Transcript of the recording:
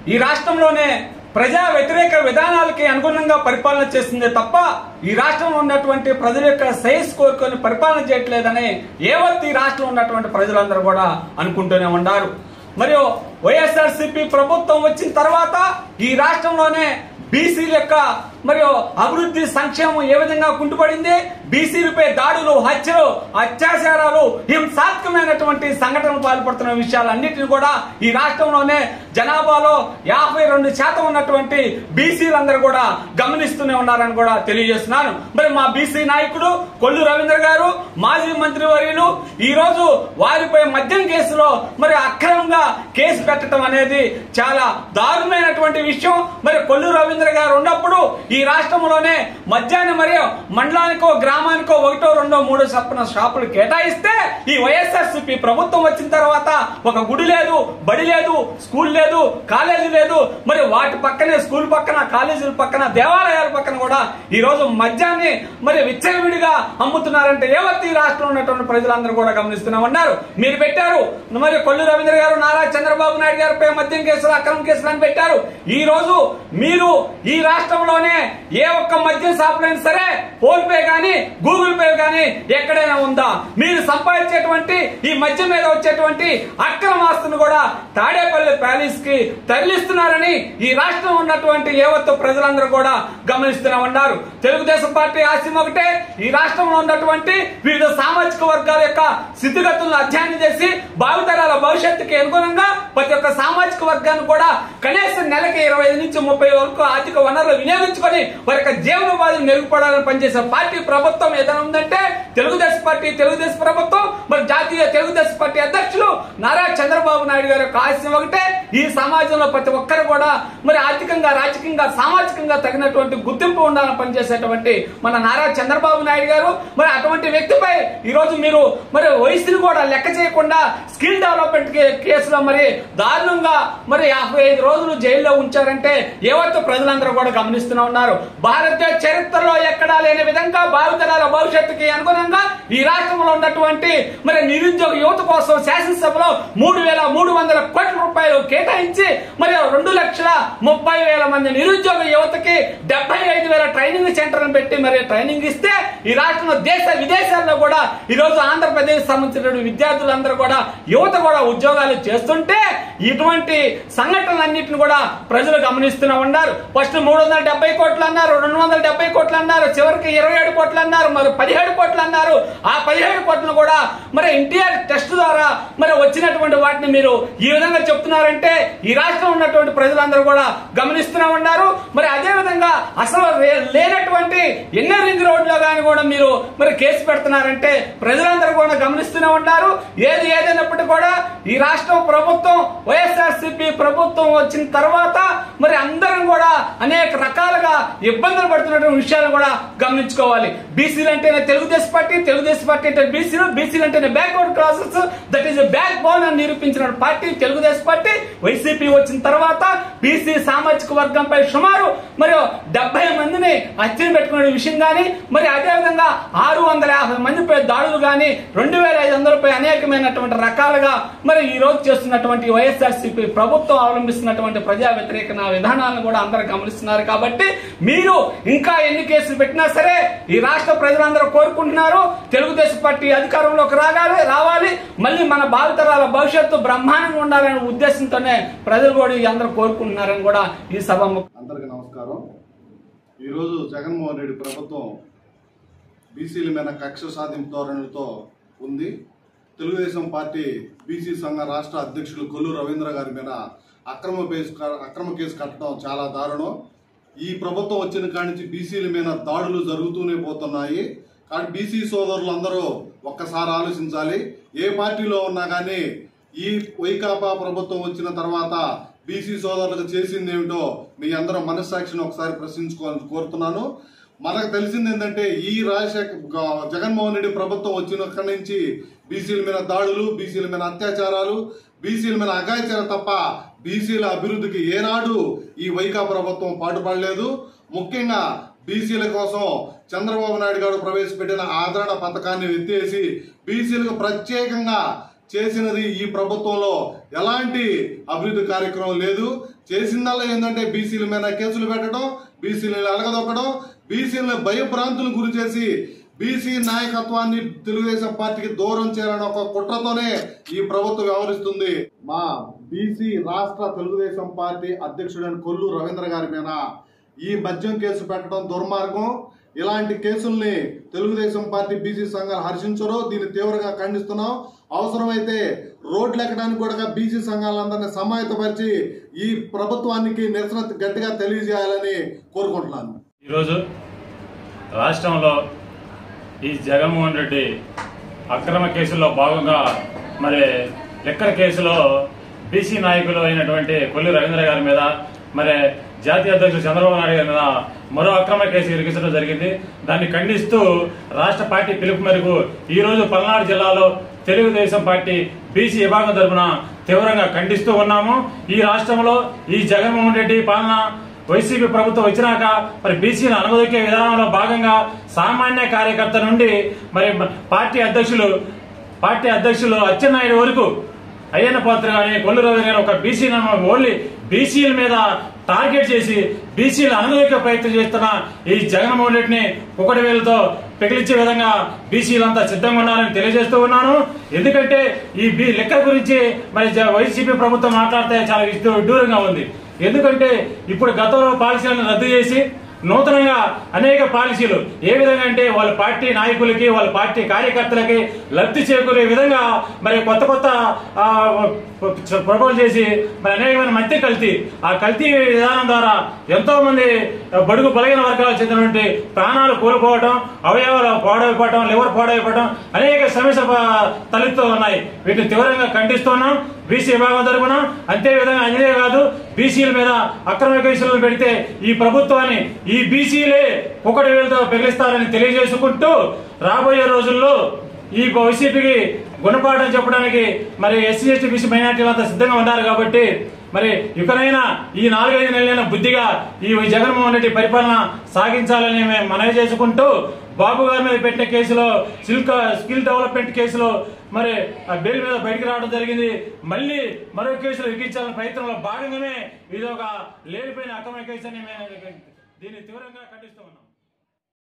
ఈ రాష్ట్రంలోనే ప్రజా వ్యతిరేక విధానాలకి అనుగుణంగా పరిపాలన చేస్తుంది తప్ప ఈ రాష్ట్రంలో ఉన్నటువంటి ప్రజల యొక్క సైజ్ కోరుకొని పరిపాలన చేయట్లేదని ఏవత్ ఈ రాష్ట్రంలో ఉన్నటువంటి ప్రజలందరూ కూడా అనుకుంటూనే ఉన్నారు మరియు వైఎస్ఆర్సీపీ ప్రభుత్వం వచ్చిన తర్వాత ఈ రాష్ట్రంలోనే బీసీల యొక్క మరియు అభివృద్ధి సంక్షేమం ఏ విధంగా కుంటుపడింది బీసీలపై దాడులు హత్యలు అత్యాచారాలు హింసాత్మకమైనటువంటి సంఘటనలు పాల్పడుతున్న విషయాలన్నింటినీ కూడా ఈ రాష్ట్రంలోనే జనాభాలో యాభై రెండు శాతం ఉన్నటువంటి బీసీలందరూ కూడా గమనిస్తూనే ఉన్నారని కూడా తెలియజేస్తున్నాను మరి మా బీసీ నాయకుడు కొల్లు రవీంద్ర గారు మాజీ మంత్రి వర్యులు ఈ రోజు వారిపై మద్యం కేసులో మరి అక్రమంగా కేసు పెట్టడం అనేది చాలా దారుణమైనటువంటి విషయం మరి కొల్లు రవీంద్ర గారు ఉన్నప్పుడు ఈ రాష్ట్రంలోనే మద్యాన్ని మరియు మండలానికో గ్రామానికో ఒకటో రెండో మూడో చప్పున షాపులు కేటాయిస్తే ఈ వైఎస్ఆర్సీపీ ప్రభుత్వం వచ్చిన తర్వాత ఒక గుడి లేదు బడి లేదు స్కూల్ లేదు కాలేజీ లేదు మరి వాటి పక్కనే స్కూల్ పక్కన కాలేజీల పక్కన దేవాలయాల పక్కన కూడా ఈ రోజు మద్యాన్ని మరి విచ్చలవిడిగా అమ్ముతున్నారంటే ఏవత్తి ఈ రాష్ట్రంలో ఉన్నటువంటి ప్రజలందరూ కూడా గమనిస్తూనే ఉన్నారు మీరు పెట్టారు మరి కొల్లు రవీంద్ర గారు నారా చంద్రబాబు నాయుడు గారిపై మద్యం కేసులు అక్రమ కేసులు అని పెట్టారు ఈ రోజు మీరు ఈ రాష్ట్రంలోనే ఏ ఒక్క మద్యం షాపులైనా సరే ఫోన్ పే గానీ గూగుల్ పే గానీ ఎక్కడైనా ఉందా మీరు సంపాదించేటువంటి ఈ మద్యం మీద వచ్చేటువంటి అక్రమ ఆస్తులను కూడా తాడేపల్లి ప్యాలెస్ కి తరలిస్తున్నారని ఈ రాష్ట్రం ఉన్నటువంటి ఏవత్తు ప్రజలందరూ కూడా గమనిస్తూనే ఉన్నారు తెలుగుదేశం పార్టీ ఆశయం ఒకటే ఈ రాష్ట్రంలో ఉన్నటువంటి వివిధ సామాజిక వర్గాల యొక్క స్థితిగతులను అధ్యయనం చేసి భావితరాల భవిష్యత్తుకి అనుగుణంగా ప్రతి ఒక్క సామాజిక వర్గాన్ని కూడా కనీసం నెలకి ఇరవై ఐదు నుంచి ముప్పై వరకు ఆర్థిక వనరులు వినియోగించుకొని వారి యొక్క జీవనోపాధిని మెరుగుపడాలని పనిచేసే పార్టీ ప్రభుత్వం ఏదైనా ఉందంటే తెలుగుదేశం పార్టీ తెలుగుదేశం ప్రభుత్వం మరి జాతీయ తెలుగుదేశం పార్టీ అధ్యక్షులు నారా చంద్రబాబు నాయుడు గారి యొక్క ఆశయం ఒకటే ఈ సమాజంలో ప్రతి ఒక్కరు కూడా మరి ఆర్థికంగా రాజకీయంగా సామాజికంగా తగినటువంటి గుర్తింపు ఉండాలని పనిచేసేటువంటి మన నారా చంద్రబాబు నాయుడు గారు మరి అటువంటి వ్యక్తిపై ఈ రోజు మీరు మరి వయసుని కూడా లెక్క చేయకుండా స్కిల్ డెవలప్మెంట్ కే- కేసులో మరి దారుణంగా మరి యాభై ఐదు రోజులు జైల్లో ఉంచారంటే ఏవత్తు ప్రజలందరూ కూడా గమనిస్తూనే ఉన్నారు భారతీయ చరిత్రలో ఎక్కడా లేని విధంగా భావితరాల భవిష్యత్తుకి అనుగుణంగా ఈ రాష్ట్రంలో ఉన్నటువంటి మరి నిరుద్యోగ యువత కోసం శాసనసభలో మూడు వేల మూడు వందల కోట్ల రూపాయలు కేటాయించి మరి రెండు లక్షల ముప్పై వేల మంది నిరుద్యోగ యువతకి డెబ్బై ఐదు వేల ట్రైనింగ్ సెంటర్లు పెట్టి మరి ట్రైనింగ్ ఇస్తే ఈ రాష్ట్రంలో దేశ విదేశాల్లో కూడా ఈ రోజు ఆంధ్రప్రదేశ్ సంబంధించిన విద్యార్థులందరూ కూడా యువత కూడా ఉద్యోగాలు చేస్తుంటే ఇటువంటి సంఘటనలన్నింటిని కూడా ప్రజలు గమనిస్తూనే ఉన్నారు ఫస్ట్ మూడు వందల డెబ్బై కోట్లు అన్నారు రెండు వందల డెబ్బై కోట్లు అన్నారు చివరికి ఇరవై ఏడు కోట్లు అన్నారు మరి పదిహేడు కోట్లు అన్నారు ఆ పదిహేడు కోట్లను కూడా మరి ఎన్టీఆర్ టెస్ట్ ద్వారా మరి వచ్చినటువంటి వాటిని మీరు ఈ విధంగా చెప్తున్నారంటే ఈ రాష్ట్రంలో ఉన్నటువంటి ప్రజలందరూ కూడా గమనిస్తూనే ఉన్నారు మరి అదే విధంగా అసలు రే- లేనటువంటి ఎన్నో రింగ్ రోడ్లో కానీ కూడా మీరు మరి కేసు పెడుతున్నారంటే ప్రజలందరూ కూడా గమనిస్తూనే ఉన్నారు ఏది ఏదైనప్పటికీ కూడా ఈ రాష్ట్రం ప్రభుత్వం వైఎస్ఆర్సీపీ ప్రభుత్వం వచ్చిన తర్వాత మరి అందరం కూడా అనేక రకాలుగా ఇబ్బందులు పడుతున్నటువంటి విషయాలు కూడా గమనించుకోవాలి బీసీలు అంటేనే తెలుగుదేశం పార్టీ తెలుగుదేశం పార్టీ అంటే బీసీలు బీసీలు అంటేనే backward classes that is backbone అని నిరూపించిన పార్టీ తెలుగుదేశం పార్టీ వైసీపీ వచ్చిన తర్వాత బీసీ సామాజిక వర్గంపై సుమారు మరియు డెబ్బై మందిని హత్యలు పెట్టుకునే విషయం కానీ మరి అదే విధంగా ఆరు వందల యాభై మందిపై దాడులు కానీ రెండు వేల ఐదు వందలపై అనేకమైనటువంటి రకాలుగా మరి ఈ రోజు చేస్తున్నటువంటి వైఎస్ఆర్సీపీ ప్రభుత్వం అవలంబిస్తున్నటువంటి ప్రజా వ్యతిరేక విధానాలను కూడా అందరూ గమనిస్తున్నారు కాబట్టి మీరు ఇంకా ఎన్ని కేసులు పెట్టినా సరే ఈ రాష్ట్ర ప్రజలందరూ కోరుకుంటున్నారు తెలుగుదేశం పార్టీ అధికారంలోకి రాగాలి రావాలి మళ్ళీ మన భావితరాల భవిష్యత్తు బ్రహ్మాండంగా ఉండాలనే ఉద్దేశంతోనే ప్రజలు కూడా ఈ అందరూ కోరుకుంటున్నారని కూడా ఈ సభ అందరికీ నమస్కారం ఈరోజు జగన్మోహన్ రెడ్డి ప్రభుత్వం బీసీల మీద కక్ష సాధింపు ధోరణులతో ఉంది తెలుగుదేశం పార్టీ బీసీ సంఘ రాష్ట్ర అధ్యక్షులు కొల్లు రవీంద్ర గారి మీద అక్రమ కేసు అక్రమ కేసు కట్టడం చాలా దారుణం ఈ ప్రభుత్వం వచ్చిన కాడి నుంచి బీసీల మీద దాడులు జరుగుతూనే పోతున్నాయి కానీ బీసీ సోదరులందరూ ఒక్కసారి ఆలోచించాలి ఏ పార్టీలో ఉన్నా కానీ ఈ వైకాపా ప్రభుత్వం వచ్చిన తర్వాత బీసీ సోదరులకు చేసింది ఏమిటో మీ అందరూ మనస్సాక్షిని ఒకసారి ప్రశ్నించుకోవాలని కోరుతున్నాను మనకు తెలిసింది ఏంటంటే ఈ రాజశేఖర్ గ- జగన్మోహన్ రెడ్డి ప్రభుత్వం వచ్చినక్కడి నుంచి బీసీల మీద దాడులు బీసీల మీద అత్యాచారాలు బీసీల మీద అగాచారం తప్ప బీసీల అభివృద్ధికి ఏనాడు ఈ వైకా ప్రభుత్వం పాటుపడలేదు ముఖ్యంగా బీసీల కోసం చంద్రబాబు నాయుడు గారు ప్రవేశపెట్టిన ఆదరణ పథకాన్ని ఎత్తేసి బీసీలకు ప్రత్యేకంగా చేసినది ఈ ప్రభుత్వంలో ఎలాంటి అభివృద్ధి కార్యక్రమం లేదు చేసిందల్లా ఏంటంటే బీసీల మీద కేసులు పెట్టడం బీసీలను అలగదొక్కడం బీసీలను భయభ్రాంతులు గురి చేసి బీసీ నాయకత్వాన్ని తెలుగుదేశం పార్టీకి దూరం చేయాలని ఒక కుట్రతోనే ఈ ప్రభుత్వం వ్యవహరిస్తుంది మా బీసీ రాష్ట్ర తెలుగుదేశం పార్టీ అధ్యక్షుడైన కొల్లు రవీంద్ర గారి మీద ఈ మద్యం కేసు పెట్టడం దుర్మార్గం ఇలాంటి కేసుల్ని తెలుగుదేశం పార్టీ బీసీ సంఘాలు హర్షించరు దీన్ని తీవ్రంగా ఖండిస్తున్నాం అవసరమైతే రోడ్లు ఎక్కడానికి కూడా బీసీ సంఘాలందరినీ సమాయత్తపరిచి ఈ ప్రభుత్వానికి నిరసన గట్టిగా తెలియజేయాలని కోరుకుంటున్నాను ఈరోజు రాష్ట్రంలో ఈ జగన్మోహన్ రెడ్డి అక్రమ కేసుల్లో భాగంగా మరి లిక్కర్ కేసులో బీసీ నాయకులు అయినటువంటి కొల్లి రవీంద్ర గారి మీద మరి జాతీయ అధ్యక్షుడు చంద్రబాబు నాయుడు గారి మీద మరో అక్రమ కేసు ఇరికించడం జరిగింది దాన్ని ఖండిస్తూ రాష్ట్ర పార్టీ పిలుపు మేరకు ఈ రోజు పల్నాడు జిల్లాలో తెలుగుదేశం పార్టీ బీసీ విభాగం తరఫున తీవ్రంగా ఖండిస్తూ ఉన్నాము ఈ రాష్ట్రంలో ఈ జగన్మోహన్ రెడ్డి పాలన వైసీపీ ప్రభుత్వం వచ్చినాక మరి బీసీని అనగదొక్కే విధానంలో భాగంగా సామాన్య కార్యకర్త నుండి మరి పార్టీ అధ్యక్షులు పార్టీ అధ్యక్షులు అచ్చెన్నాయుడు వరకు అయ్యన్న పాత్ర కానీ కొల్లు రవి గారు ఒక బీసీ ఓన్లీ బీసీల మీద టార్గెట్ చేసి బీసీలు అనగదొక్కే ప్రయత్నం చేస్తున్న ఈ జగన్మోహన్ రెడ్డిని ఒకటి వేలతో పెకిలించే విధంగా బీసీలంతా సిద్ధంగా ఉన్నారని తెలియజేస్తూ ఉన్నాను ఎందుకంటే ఈ బీ లెక్క గురించి మరి జ- వైసీపీ ప్రభుత్వం మాట్లాడితే చాలా విడ్డూ- విడ్డూరంగా ఉంది ఎందుకంటే ఇప్పుడు గతంలో పాలసీలను రద్దు చేసి నూతనంగా అనేక పాలసీలు ఏ విధంగా అంటే వాళ్ళ పార్టీ నాయకులకి వాళ్ళ పార్టీ కార్యకర్తలకి లబ్ధి చేకూరే విధంగా మరి కొత్త కొత్త ఆ, ప్రపోజ్ చేసి మరి అనేకమైన మధ్య కల్తీ ఆ కల్తీ విధానం ద్వారా ఎంతో మంది బడుగు బలహీన వర్గాలకు చెందినటువంటి ప్రాణాలు కోల్పోవడం అవయవాలు పాడైపోవడం లివర్ పాడైపోవడం అనేక సమస్యలు ప- తలెత్తుతూ ఉన్నాయి వీటిని తీవ్రంగా ఖండిస్తున్నాం బీసీ విభాగం తరపున అంతే విధంగా అంతే కాదు బీసీల మీద అక్రమ కేసులు పెడితే ఈ ప్రభుత్వాన్ని ఈ బీసీలే ఒకటి వేలతో పెగిలిస్తారని తెలియజేసుకుంటూ రాబోయే రోజుల్లో ఈ వైసీపీకి గుణపాఠం చెప్పడానికి మరి ఎస్సీ ఎస్టీ బీసీ మైనార్టీలు అంతా సిద్ధంగా ఉన్నారు కాబట్టి మరి ఇకనైనా ఈ నాలుగైదు నెలలైన బుద్ధిగా ఈ జగన్మోహన్ రెడ్డి పరిపాలన సాగించాలని మేము మనవి చేసుకుంటూ బాబు గారి మీద పెట్టిన కేసులో స్కిల్ స్కిల్ డెవలప్మెంట్ కేసులో మరి ఆ బెయిల్ మీద బయటికి రావడం జరిగింది మళ్ళీ మరో కేసులు ఇరికించాలనే ప్రయత్నంలో భాగంగానే ఇది ఒక లేనిపోయిన అక్రమ కేసు అని మేము దీన్ని తీవ్రంగా ఖండిస్తూ ఉన్నాం